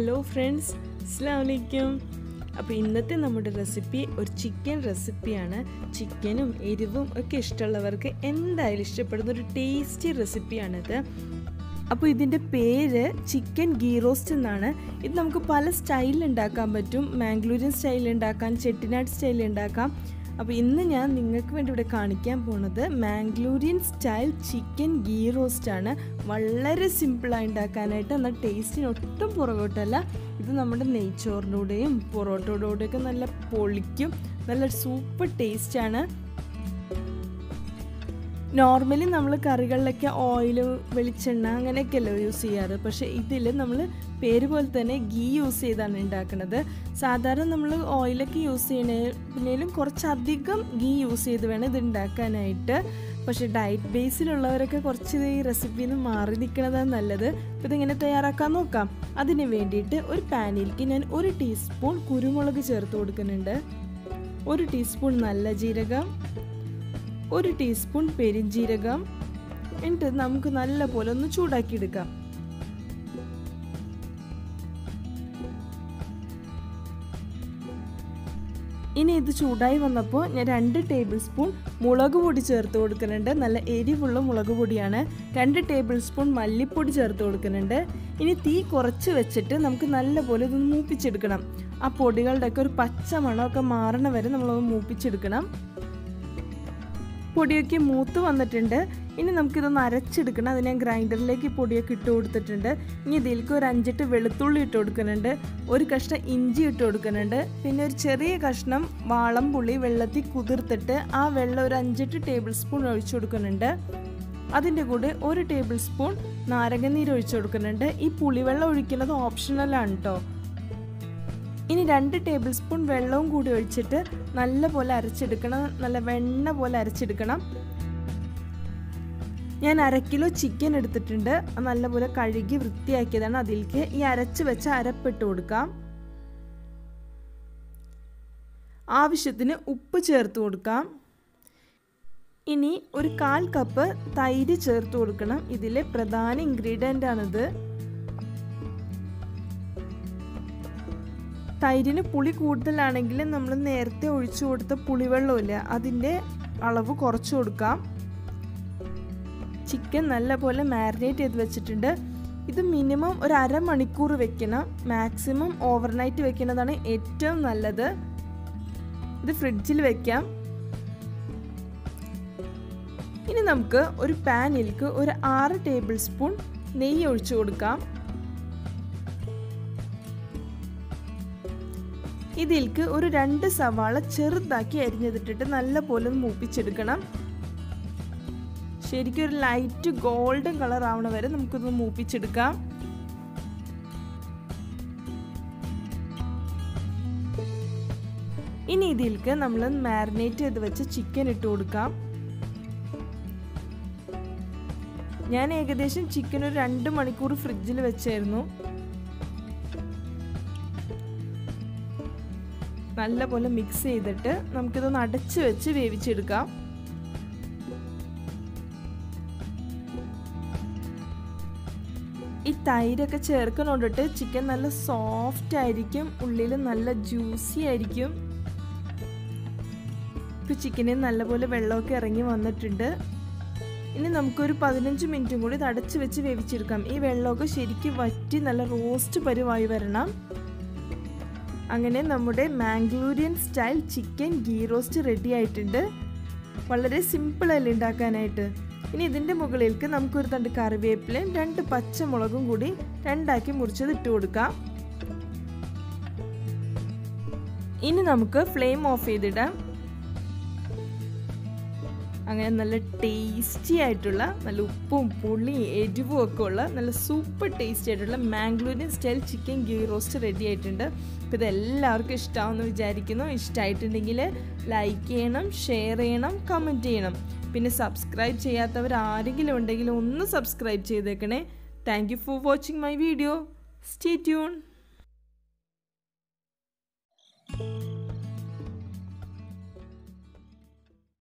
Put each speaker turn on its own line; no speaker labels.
hello friends അസ്സാം വലൈക്കും അപ്പോൾ ഇന്നത്തെ നമ്മുടെ റെസിപ്പി ഒരു ചിക്കൻ റെസിപ്പിയാണ് ചിക്കനും എരിവും ഒക്കെ ഇഷ്ടമുള്ളവർക്ക് എന്തായാലും ഇഷ്ടപ്പെടുന്ന ഒരു ടേസ്റ്റി റെസിപ്പിയാണിത് അപ്പോൾ ഇതിൻ്റെ പേര് ചിക്കൻ ഗീ റോസ്റ്റ് എന്നാണ് ഇത് നമുക്ക് പല സ്റ്റൈലിൽ ഉണ്ടാക്കാൻ പറ്റും മാംഗ്ലൂരിയൻ സ്റ്റൈലിൽ ഉണ്ടാക്കാം ചെട്ടിനാട് സ്റ്റൈലിൽ ഉണ്ടാക്കാം അപ്പോൾ ഇന്ന് ഞാൻ നിങ്ങൾക്ക് വേണ്ടി ഇവിടെ കാണിക്കാൻ പോണത് Mangalorean style chicken ghee roast ആണ് വളരെ സിമ്പിളായി ഉണ്ടാക്കാനായിട്ട് എന്നാൽ ടേസ്റ്റിന് ഒട്ടും പുറകോട്ടല്ല ഇത് നമ്മുടെ നെയ്ച്ചോറിലൂടെയും പൊറോട്ടയോടെയൊക്കെ നല്ല പൊളിക്കും നല്ല സൂപ്പർ ടേസ്റ്റാണ് നോർമലി നമ്മൾ കറികളിലൊക്കെ ഓയിൽ വെളിച്ചെണ്ണ അങ്ങനെയൊക്കെയല്ലോ യൂസ് ചെയ്യാറ് പക്ഷേ ഇതിൽ നമ്മൾ പേര് പോലെ തന്നെ ഗീ യൂസ് ചെയ്താണ് ഉണ്ടാക്കുന്നത് സാധാരണ നമ്മൾ ഓയിലൊക്കെ യൂസ് ചെയ്യണേലും കുറച്ചധികം ഗീ യൂസ് ചെയ്ത് വേണം ഇത് ഉണ്ടാക്കാനായിട്ട് പക്ഷേ ഡയറ്റ് ബേസിലുള്ളവരൊക്കെ കുറച്ച് ഈ റെസിപ്പിയിൽ നിന്ന് മാറി നിൽക്കുന്നതാണ് നല്ലത് അപ്പോൾ ഇതിങ്ങനെ തയ്യാറാക്കാൻ നോക്കാം അതിന് വേണ്ടിയിട്ട് ഒരു പാനിലേക്ക് ഞാൻ ഒരു ടീസ്പൂൺ കുരുമുളക് ചേർത്ത് കൊടുക്കുന്നുണ്ട് ഒരു ടീസ്പൂൺ നല്ല ജീരകം ഒരു ടീസ്പൂൺ പെരിഞ്ജീരകം എന്നിട്ട് നമുക്ക് നല്ല പോലെ ഒന്ന് ചൂടാക്കി എടുക്കാം ഇനി ഇത് ചൂടായി വന്നപ്പോൾ ഞാൻ രണ്ട് ടേബിൾ സ്പൂൺ മുളക് പൊടി ചേർത്ത് കൊടുക്കുന്നുണ്ട് നല്ല എരിവുള്ള മുളക് പൊടിയാണ് രണ്ട് ടേബിൾ സ്പൂൺ മല്ലിപ്പൊടി ചേർത്ത് കൊടുക്കുന്നുണ്ട് ഇനി തീ കുറച്ച് വെച്ചിട്ട് നമുക്ക് നല്ലപോലെ ഇതൊന്ന് മൂപ്പിച്ചെടുക്കണം ആ പൊടികളുടെയൊക്കെ ഒരു പച്ച മണമൊക്കെ മാറണ വരെ നമ്മളൊന്ന് മൂപ്പിച്ചെടുക്കണം പൊടിയൊക്കെ മൂത്ത് വന്നിട്ടുണ്ട് ഇനി നമുക്കിതൊന്ന് അരച്ചെടുക്കണം അത് ഞാൻ ഗ്രൈൻഡറിലേക്ക് പൊടിയൊക്കെ ഇട്ട് കൊടുത്തിട്ടുണ്ട് ഇനി ഇതിലേക്ക് ഒരു അഞ്ചെട്ട് വെളുത്തുള്ളി ഇട്ട് കൊടുക്കുന്നുണ്ട് ഒരു കഷ്ണം ഇഞ്ചി ഇട്ട് കൊടുക്കുന്നുണ്ട് പിന്നെ ഒരു ചെറിയ കഷ്ണം വാളം പുളി വെള്ളത്തിൽ കുതിർത്തിട്ട് ആ വെള്ളം ഒരു അഞ്ചെട്ട് ടേബിൾ സ്പൂൺ ഒഴിച്ചു കൊടുക്കുന്നുണ്ട് അതിൻ്റെ കൂടെ ഒരു ടേബിൾ സ്പൂൺ നാരങ്ങനീര് ഒഴിച്ചു കൊടുക്കുന്നുണ്ട് ഈ പുളിവെള്ളം ഒഴിക്കുന്നത് ഓപ്ഷണലാണ് കേട്ടോ ഇനി രണ്ട് ടേബിൾ സ്പൂൺ വെള്ളവും കൂടി ഒഴിച്ചിട്ട് നല്ല പോലെ അരച്ചെടുക്കണം നല്ല വെണ്ണ പോലെ അരച്ചെടുക്കണം ഞാൻ അര കിലോ ചിക്കൻ എടുത്തിട്ടുണ്ട് നല്ലപോലെ കഴുകി വൃത്തിയാക്കിയതാണ് അതിലേക്ക് ഈ അരച്ച് വെച്ച അരപ്പിട്ട് കൊടുക്കാം ആവശ്യത്തിന് ഉപ്പ് ചേർത്ത് കൊടുക്കാം ഇനി ഒരു കാൽ കപ്പ് തൈര് ചേർത്ത് കൊടുക്കണം ഇതിലെ പ്രധാന ഇൻഗ്രീഡിയൻ്റ് ആണിത് തൈരിന് പുളി കൂടുതലാണെങ്കിൽ നമ്മൾ നേരത്തെ ഒഴിച്ചു കൊടുത്ത പുളിവെള്ളമില്ല അതിൻ്റെ അളവ് കുറച്ച് കൊടുക്കാം ചിക്കൻ നല്ലപോലെ മാരിനേറ്റ് ചെയ്ത് വെച്ചിട്ടുണ്ട് ഇത് മിനിമം ഒരു അരമണിക്കൂർ വെക്കണം മാക്സിമം ഓവർനൈറ്റ് വെക്കുന്നതാണ് ഏറ്റവും നല്ലത് ഇത് ഫ്രിഡ്ജിൽ വെക്കാം ഇനി നമുക്ക് ഒരു പാനിലേക്ക് ഒരു ആറ് ടേബിൾ സ്പൂൺ നെയ്യ് ഒഴിച്ചു കൊടുക്കാം ഇതിലേക്ക് ഒരു രണ്ട് സവാള ചെറുതാക്കി അരിഞ്ഞതിട്ടിട്ട് നല്ല പോലെ ഒന്ന് മൂപ്പിച്ചെടുക്കണം ശരിക്കും ഒരു ലൈറ്റ് ഗോൾഡൻ കളർ ആവണ വരെ നമുക്കൊന്ന് മൂപ്പിച്ചെടുക്കാം ഇനി ഇതിലേക്ക് നമ്മൾ മാരിനേറ്റ് ചെയ്ത് വെച്ച ചിക്കൻ ഇട്ട് കൊടുക്കാം ഞാൻ ഏകദേശം ചിക്കൻ ഒരു രണ്ട് മണിക്കൂർ ഫ്രിഡ്ജിൽ വെച്ചായിരുന്നു നല്ലപോലെ മിക്സ് ചെയ്തിട്ട് നമുക്കിതൊന്ന് അടച്ച് വെച്ച് വേവിച്ചെടുക്കാം ഈ തൈരൊക്കെ ചേർക്കുന്നോണ്ടിട്ട് ചിക്കൻ നല്ല സോഫ്റ്റ് ആയിരിക്കും ഉള്ളിൽ നല്ല ജ്യൂസി ആയിരിക്കും ഇപ്പം ചിക്കനിൽ നല്ലപോലെ വെള്ളമൊക്കെ ഇറങ്ങി വന്നിട്ടുണ്ട് ഇനി നമുക്കൊരു പതിനഞ്ച് മിനിറ്റും കൂടി ഇത് അടച്ച് വെച്ച് വേവിച്ചെടുക്കാം ഈ വെള്ളമൊക്കെ ശരിക്കും വറ്റി നല്ല റോസ്റ്റ് പരുവായി വരണം അങ്ങനെ നമ്മുടെ Mangalorean style chicken ghee roast ready ആയിട്ടുണ്ട് വളരെ സിമ്പിളല്ലേ ഉണ്ടാക്കാനായിട്ട് ഇനി ഇതിൻ്റെ മുകളിലേക്ക് നമുക്കൊരു തണ്ട് കറിവേപ്പിലയും രണ്ട് പച്ചമുളകും കൂടി രണ്ടാക്കി മുറിച്ചത് ഇട്ട് കൊടുക്കാം ഇനി നമുക്ക് ഫ്ലെയിം ഓഫ് ചെയ്തിടാം അങ്ങനെ നല്ല ടേസ്റ്റി ആയിട്ടുള്ള നല്ല ഉപ്പും പുളിയും എരിവും ഒക്കെ ഉള്ള നല്ല സൂപ്പർ ടേസ്റ്റി ആയിട്ടുള്ള Mangalorean style chicken ghee roast ready ആയിട്ടുണ്ട് അപ്പോൾ ഇത് എല്ലാവർക്കും ഇഷ്ടമാണെന്ന് വിചാരിക്കുന്നു ഇഷ്ടമായിട്ടുണ്ടെങ്കിൽ ലൈക്ക് ചെയ്യണം ഷെയർ ചെയ്യണം കമൻറ്റ് ചെയ്യണം പിന്നെ സബ്സ്ക്രൈബ് ചെയ്യാത്തവർ ആരെങ്കിലും ഉണ്ടെങ്കിൽ ഒന്ന് സബ്സ്ക്രൈബ് ചെയ്തേക്കണേ thank you for watching my video stay tune